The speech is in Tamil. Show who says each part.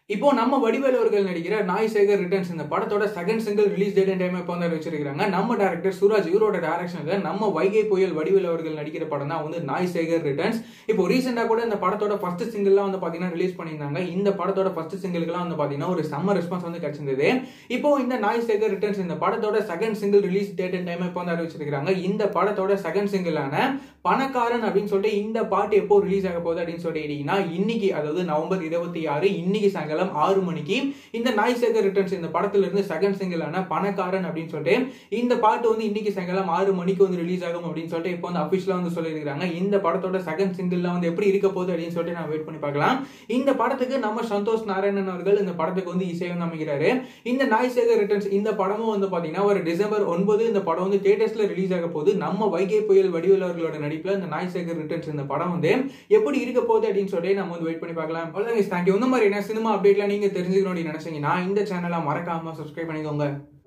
Speaker 1: இப்போ நம்ம வடிவேலு அவர்கள் நடிக்கிற நாய் சேகர் ரிட்டர்ன்ஸ் இந்த படத்தோட second single release date and time இப்போ வந்து வச்சிருக்காங்க நம்ம டேரக்டர் சூராஜ் இவரோட டேரக்ஷன்ல நம்ம வைகை புயல் வடிவேலு அவர்கள் நடிக்கிற படம் தான் வந்து நாய் சேகர் ரிட்டர்ன்ஸ் இப்போ ரீசெண்டா கூட இந்த படத்தோட ஃபர்ஸ்ட் சிங்கிள்லாம் வந்து பாத்தீங்கன்னா ரிலீஸ் பண்ணியிருந்தாங்க இந்த படத்தோட ஃபர்ஸ்ட் சிங்கிள்க்குலாம் வந்து பாத்தீங்கன்னா ஒரு செம்ம ரெஸ்பான்ஸ் வந்து கிடைச்சிருந்தது இப்போ இந்த நாய் சேகர் ரிட்டர்ன்ஸ் இந்த படத்தோட second single release date and time இப்போ வந்து அறிவிச்சிருக்காங்க இந்த படத்தோட செகண்ட் சிங்கிளான பணக்காரன் அப்படின்னு சொல்லிட்டு இந்த பாட்டு எப்போ ரிலீஸ் ஆக போகுது அப்படின்னு சொல்லிட்டீங்கன்னா இன்னைக்கு அதாவது நவம்பர் இருபத்தி ஆறு இன்னைக்கு சாயங்காலம் ஆறு மணிக்கு இந்த நாய் சேகர் ரிட்டர்ன்ஸ் இந்த படத்துல இருந்து செகண்ட் சிங்கிளான பணக்காரன் அப்படின்னு சொல்லிட்டு இந்த பாட்டு வந்து இன்னைக்கு சாயங்காலம் ஆறு மணிக்கு வந்து ரிலீஸ் ஆகும் அப்படின்னு சொல்லிட்டு இப்போ வந்து அபிஷியலா வந்து சொல்லியிருக்காங்க இந்த படத்தோட செகண்ட் சிங்கிள்ல வந்து எப்படி இருக்க போகுது அப்படின்னு சொல்லிட்டு நான் வெயிட் பண்ணி பார்க்கலாம் இந்த படத்துக்கு நம்ம சந்தோஷ் நாராயணன் அவர்கள் இந்த படத்துக்கு வந்து இசை வந்து அமைக்கிறாரு இந்த நாய் சேகர் ரிட்டர்ன்ஸ் இந்த படமும் வந்து பாத்தீங்கன்னா ஒரு டிசம்பர் ஒன்பது இந்த படம் வந்து தியேட்டர்ஸ்ல ரிலீஸ் ஆக போகுது நம்ம வைகை புயல் வடிவேல் அவர்களோட நடிப்புல இந்த நாய் சேகர் ரிட்டர்ன்ஸ் இந்த படம் வந்து எப்படி இருக்க போகுது அப்படின்னு சொல்லி நம்ம வந்து வெயிட் பண்ணி பார்க்கலாம் அவ்வளவுதான் தேங்க்யூ இந்த மாதிரி என்ன சினிமா அப்டேட்லாம் நீங்க தெரிஞ்சுக்கணும் அப்படின்னு நினைச்சீங்கன்னா இந்த சேனலை மறக்காம சப்ஸ்கிரைப் பண்ணிக்கோங்க